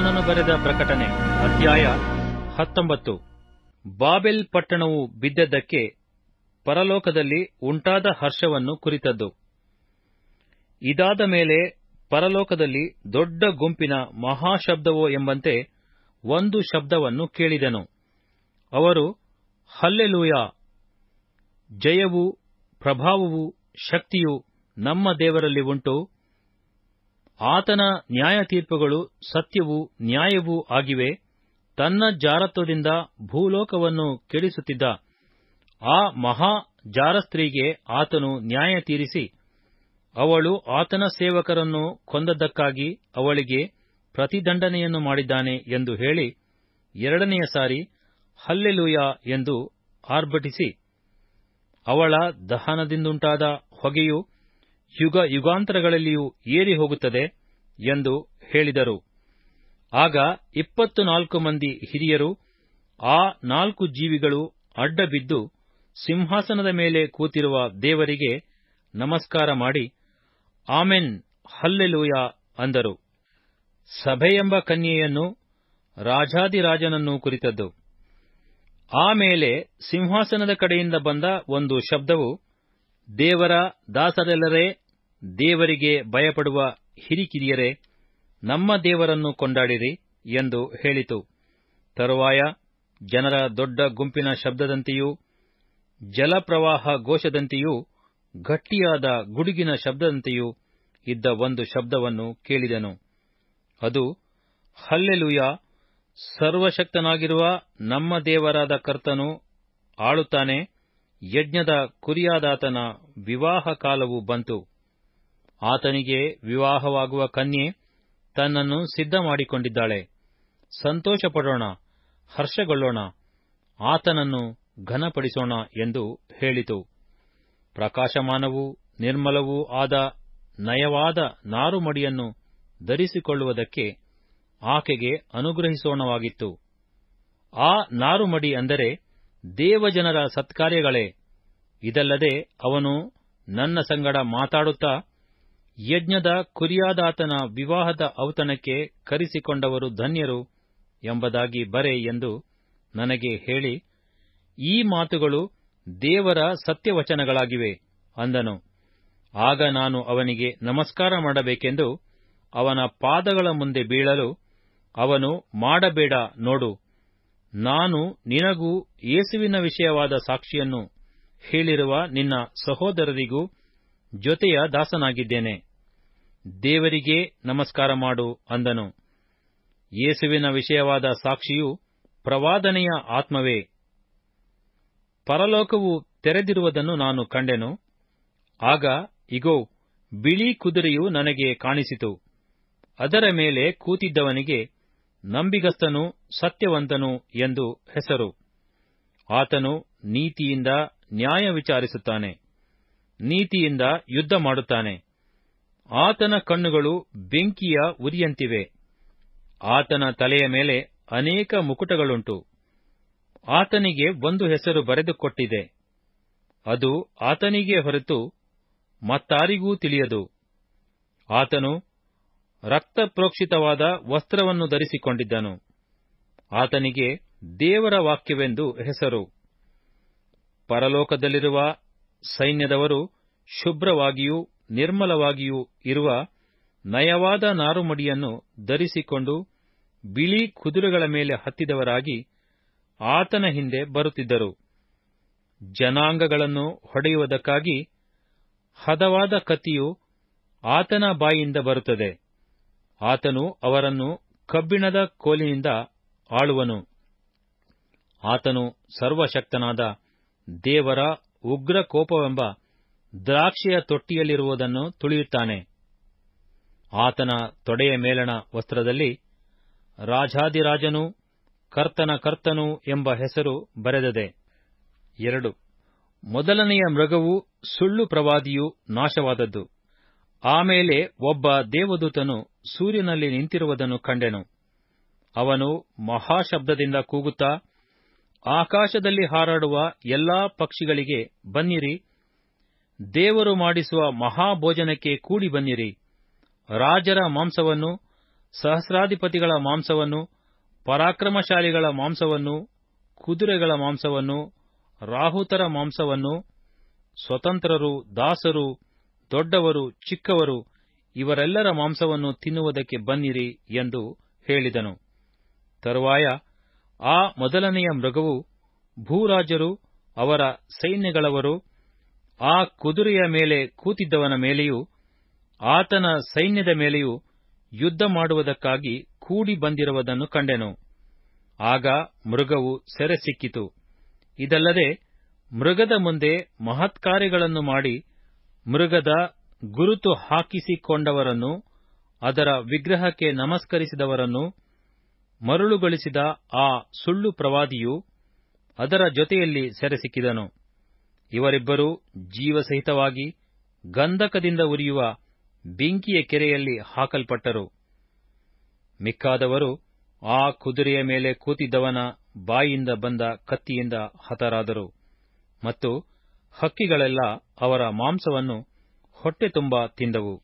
ಯೋಹಾನನು ಬರೆದ ಪ್ರಕಟಣೆ ಅಧ್ಯಾಯ ಹತ್ತೊಂಬತ್ತು ಬಾಬೆಲ್ ಪಟ್ಟಣವು ಬಿದ್ದದ್ದಕ್ಕೆ ಪರಲೋಕದಲ್ಲಿ ಉಂಟಾದ ಹರ್ಷವನ್ನು ಕುರಿತದ್ದು ಇದಾದ ಮೇಲೆ ಪರಲೋಕದಲ್ಲಿ ದೊಡ್ಡ ಗುಂಪಿನ ಮಹಾಶಬ್ದವೋ ಎಂಬಂತೆ ಒಂದು ಶಬ್ದವನ್ನು ಕೇಳಿದೆನು ಅವರು ಹಲ್ಲೆಲೂಯ ಜಯವೂ ಪ್ರಭಾವವೂ ಶಕ್ತಿಯು ನಮ್ಮ ದೇವರಲ್ಲಿ ಉಂಟು ಆತನ ನ್ಯಾಯತೀರ್ಪುಗಳು ಸತ್ಯವೂ ನ್ಯಾಯವೂ ಆಗಿವೆ ತನ್ನ ಜಾರತ್ವದಿಂದ ಭೂಲೋಕವನ್ನು ಕೆಡಿಸುತ್ತಿದ್ದ ಆ ಮಹಾ ಜಾರಸ್ತ್ರೀಗೆ ಆತನು ನ್ಯಾಯ ತೀರಿಸಿ ಅವಳು ಆತನ ಸೇವಕರನ್ನು ಕೊಂದದ್ದಕ್ಕಾಗಿ ಅವಳಿಗೆ ಪ್ರತಿದಂಡನೆಯನ್ನು ಮಾಡಿದ್ದಾನೆ ಎಂದು ಹೇಳಿ ಎರಡನೆಯ ಸಾರಿ ಹಲ್ಲೆಲೂಯ ಎಂದು ಆರ್ಭಟಿಸಿ ಅವಳ ದಹನದಿಂದುಂಟಾದ ಹೊಗೆಯು ಯುಗ ಯುಗಾಂತರಗಳಲ್ಲಿಯೂ ಏರಿ ಹೋಗುತ್ತದೆ ಎಂದು ಹೇಳಿದರು ಆಗ ಇಪ್ಪತ್ತು ನಾಲ್ಕು ಮಂದಿ ಹಿರಿಯರು ಆ ನಾಲ್ಕು ಜೀವಿಗಳು ಅಡ್ಡಬಿದ್ದು ಸಿಂಹಾಸನದ ಮೇಲೆ ಕೂತಿರುವ ದೇವರಿಗೆ ನಮಸ್ಕಾರ ಮಾಡಿ ಆಮೆನ್ ಹಲ್ಲೆಲೂಯ ಅಂದರು ಸಭೆಯೆಂಬ ಕನ್ಯೆಯನ್ನು ರಾಜಾದಿರಾಜನನ್ನು ಕುರಿತದ್ದು ಆಮೇಲೆ ಸಿಂಹಾಸನದ ಕಡೆಯಿಂದ ಬಂದ ಒಂದು ಶಬ್ದವು ದೇವರ ದಾಸರೆಲ್ಲರೇ ದೇವರಿಗೆ ಭಯಪಡುವ ಹಿರಿಕಿರಿಯರೇ ನಮ್ಮ ದೇವರನ್ನು ಕೊಂಡಾಡಿರಿ ಎಂದು ಹೇಳಿತು ತರುವಾಯ ಜನರ ದೊಡ್ಡ ಗುಂಪಿನ ಶಬ್ದದಂತೆಯೂ ಜಲಪ್ರವಾಹ ಘೋಷದಂತೆಯೂ ಗಟ್ಟಿಯಾದ ಗುಡುಗಿನ ಶಬ್ದದಂತೆಯೂ ಇದ್ದ ಒಂದು ಶಬ್ದವನ್ನು ಕೇಳಿದೆನು ಅದು ಹಲ್ಲೆಲೂಯ ಸರ್ವಶಕ್ತನಾಗಿರುವ ನಮ್ಮ ದೇವರಾದ ಕರ್ತನು ಆಳುತ್ತಾನೆ ಯಜ್ಞದ ಕುರಿಯಾದಾತನ ವಿವಾಹ ಕಾಲವು ಬಂತು ಆತನಿಗೆ ವಿವಾಹವಾಗುವ ಕನ್ಯೆ ತನ್ನನ್ನು ಸಿದ್ಧ ಮಾಡಿಕೊಂಡಿದ್ದಾಳೆ ಸಂತೋಷಪಡೋಣ ಹರ್ಷಗೊಳ್ಳೋಣ ಆತನನ್ನು ಘನಪಡಿಸೋಣ ಎಂದು ಹೇಳಿತು ಪ್ರಕಾಶಮಾನವೂ ನಿರ್ಮಲವೂ ಆದ ನಯವಾದ ನಾರುಮಡಿಯನ್ನು ಧರಿಸಿಕೊಳ್ಳುವುದಕ್ಕೆ ಆಕೆಗೆ ಅನುಗ್ರಹಿಸೋಣವಾಗಿತ್ತು ಆ ನಾರುಮಡಿ ಅಂದರೆ ದೇವಜನರ ಸತ್ಕಾರ್ಯಗಳೇ ಇದಲ್ಲದೆ ಅವನು ನನ್ನ ಸಂಗಡ ಮಾತಾಡುತ್ತಾ ಯಜ್ಞದ ಕುರಿಯಾದಾತನ ವಿವಾಹದ ಔತಣಕ್ಕೆ ಕರೆಸಿಕೊಂಡವರು ಧನ್ಯರು ಎಂಬುದಾಗಿ ಬರೆ ಎಂದು ನನಗೆ ಹೇಳಿ ಈ ಮಾತುಗಳು ದೇವರ ಸತ್ಯವಚನಗಳಾಗಿವೆ ಅಂದನು ಆಗ ನಾನು ಅವನಿಗೆ ನಮಸ್ಕಾರ ಮಾಡಬೇಕೆಂದು ಅವನ ಪಾದಗಳ ಮುಂದೆ ಬೀಳಲು ಅವನು ಮಾಡಬೇಡ ನೋಡು ನಾನು ನಿನಗೂ ಯೇಸುವಿನ ವಿಷಯವಾದ ಸಾಕ್ಷಿಯನ್ನು ಹೇಳಿರುವ ನಿನ್ನ ಸಹೋದರರಿಗೂ ಜೊತೆಯ ದಾಸನಾಗಿದ್ದೇನೆ ದೇವರಿಗೇ ನಮಸ್ಕಾರ ಮಾಡು ಅಂದನು ಯೇಸುವಿನ ವಿಷಯವಾದ ಸಾಕ್ಷಿಯು ಪ್ರವಾದನೆಯ ಆತ್ಮವೇ ಪರಲೋಕವು ತೆರೆದಿರುವುದನ್ನು ನಾನು ಕಂಡೆನು ಆಗ ಇಗೋ ಬಿಳಿ ಕುದುರೆಯು ನನಗೆ ಕಾಣಿಸಿತು ಅದರ ಮೇಲೆ ಕೂತಿದ್ದವನಿಗೆ ನಂಬಿಗಸ್ತನು ಸತ್ಯವಂತನು ಎಂದು ಹೆಸರು ಆತನು ನೀತಿಯಿಂದ ನ್ಯಾಯ ವಿಚಾರಿಸುತ್ತಾನೆ ನೀತಿಯಿಂದ ಯುದ್ಧ ಮಾಡುತ್ತಾನೆ ಆತನ ಕಣ್ಣುಗಳು ಬೆಂಕಿಯ ಉರಿಯಂತಿವೆ ಆತನ ತಲೆಯ ಮೇಲೆ ಅನೇಕ ಮುಕುಟಗಳುಂಟು ಆತನಿಗೆ ಒಂದು ಹೆಸರು ಬರೆದುಕೊಟ್ಟಿದೆ ಅದು ಆತನಿಗೆ ಹೊರತು ಮತ್ತಾರಿಗೂ ತಿಳಿಯದು ಆತನು ರಕ್ತಪ್ರೋಕ್ಷಿತವಾದ ವಸ್ತ್ರವನ್ನು ಧರಿಸಿಕೊಂಡಿದ್ದನು ಆತನಿಗೆ ದೇವರ ವಾಕ್ಯವೆಂದು ಹೆಸರು ಪರಲೋಕದಲ್ಲಿರುವ ಸೈನ್ಯದವರು ಶುಭ್ರವಾಗಿಯೂ ನಿರ್ಮಲವಾಗಿಯೂ ಇರುವ ನಯವಾದ ನಾರುಮಡಿಯನ್ನು ಧರಿಸಿಕೊಂಡು ಬಿಳಿ ಕುದುರೆಗಳ ಮೇಲೆ ಹತ್ತಿದವರಾಗಿ ಆತನ ಹಿಂದೆ ಬರುತ್ತಿದ್ದರು ಜನಾಂಗಗಳನ್ನು ಹೊಡೆಯುವುದಕ್ಕಾಗಿ ಹದವಾದ ಕತ್ತಿಯು ಆತನ ಬಾಯಿಯಿಂದ ಬರುತ್ತದೆ ಆತನು ಅವರನ್ನು ಕಬ್ಬಿಣದ ಕೋಲಿನಿಂದ ಆಳುವನು ಆತನು ಸರ್ವಶಕ್ತನಾದ ದೇವರ ಉಗ್ರ ಕೋಪವೆಂಬ ದ್ರಾಕ್ಷಿಯ ತೊಟ್ಟಿಯಲ್ಲಿರುವುದನ್ನು ತುಳಿಯುತ್ತಾನೆ ಆತನ ತೊಡೆಯ ಮೇಲಣ ವಸ್ತ್ರದಲ್ಲಿ ರಾಜಾದಿರಾಜನೂ ಕರ್ತನ ಕರ್ತನು ಎಂಬ ಹೆಸರು ಬರೆದದೆ ಎರಡು ಮೊದಲನೆಯ ಮೃಗವು ಸುಳ್ಳು ಪ್ರವಾದಿಯು ನಾಶವಾದದ್ದು ಆಮೇಲೆ ಒಬ್ಬ ದೇವದೂತನು ಸೂರ್ಯನಲ್ಲಿ ನಿಂತಿರುವುದನ್ನು ಕಂಡೆನು ಅವನು ಮಹಾಶಬ್ದದಿಂದ ಕೂಗುತ್ತಾ ಆಕಾಶದಲ್ಲಿ ಹಾರಾಡುವ ಎಲ್ಲಾ ಪಕ್ಷಿಗಳಿಗೆ ಬನ್ನಿರಿ ದೇವರು ಮಾಡಿಸುವ ಮಹಾಭೋಜನಕ್ಕೆ ಕೂಡಿ ಬನ್ನಿರಿ ರಾಜರ ಮಾಂಸವನ್ನು ಸಹಸ್ರಾಧಿಪತಿಗಳ ಮಾಂಸವನ್ನು ಪರಾಕ್ರಮಶಾಲಿಗಳ ಮಾಂಸವನ್ನು ಕುದುರೆಗಳ ಮಾಂಸವನ್ನು ರಾಹುತರ ಮಾಂಸವನ್ನು ಸ್ವತಂತ್ರರು ದಾಸರು ದೊಡ್ಡವರು ಚಿಕ್ಕವರು ಇವರೆಲ್ಲರ ಮಾಂಸವನ್ನು ತಿನ್ನುವುದಕ್ಕೆ ಬನ್ನಿರಿ ಎಂದು ಹೇಳಿದನು ತರುವಾಯ ಆ ಮೊದಲನೆಯ ಮೃಗವು ಭೂರಾಜರು ಅವರ ಸೈನ್ಯಗಳವರು ಆ ಕುದುರೆಯ ಮೇಲೆ ಕೂತಿದ್ದವನ ಮೇಲೆಯೂ ಆತನ ಸೈನ್ಯದ ಮೇಲೆಯೂ ಯುದ್ಧ ಮಾಡುವುದಕ್ಕಾಗಿ ಕೂಡಿ ಬಂದಿರುವುದನ್ನು ಕಂಡೆನು ಆಗ ಮೃಗವು ಸೆರೆ ಸಿಕ್ಕಿತು ಇದಲ್ಲದೆ ಮೃಗದ ಮುಂದೆ ಮಹತ್ಕಾರ್ಯಗಳನ್ನು ಮಾಡಿ ಮೃಗದ ಗುರುತು ಹಾಕಿಸಿಕೊಂಡವರನ್ನು ಅದರ ವಿಗ್ರಹಕ್ಕೆ ನಮಸ್ಕರಿಸಿದವರನ್ನು ಮರುಳುಗೊಳಿಸಿದ ಆ ಸುಳ್ಳು ಪ್ರವಾದಿಯು ಅದರ ಜೊತೆಯಲ್ಲಿ ಸೆರೆಸಿಕ್ಕಿದನು ಇವರಿಬ್ಬರೂ ಜೀವಸಹಿತವಾಗಿ ಗಂಧಕದಿಂದ ಉರಿಯುವ ಬೆಂಕಿಯ ಕೆರೆಯಲ್ಲಿ ಹಾಕಲ್ಪಟ್ಟರು ಮಿಕ್ಕಾದವರು ಆ ಕುದುರೆಯ ಮೇಲೆ ಕೂತಿದ್ದವನ ಬಾಯಿಂದ ಬಂದ ಕತ್ತಿಯಿಂದ ಹತರಾದರು ಮತ್ತು ಹಕ್ಕಿಗಳೆಲ್ಲ ಅವರ ಮಾಂಸವನ್ನು ಹೊಟ್ಟೆ ತುಂಬ ತಿಂದವು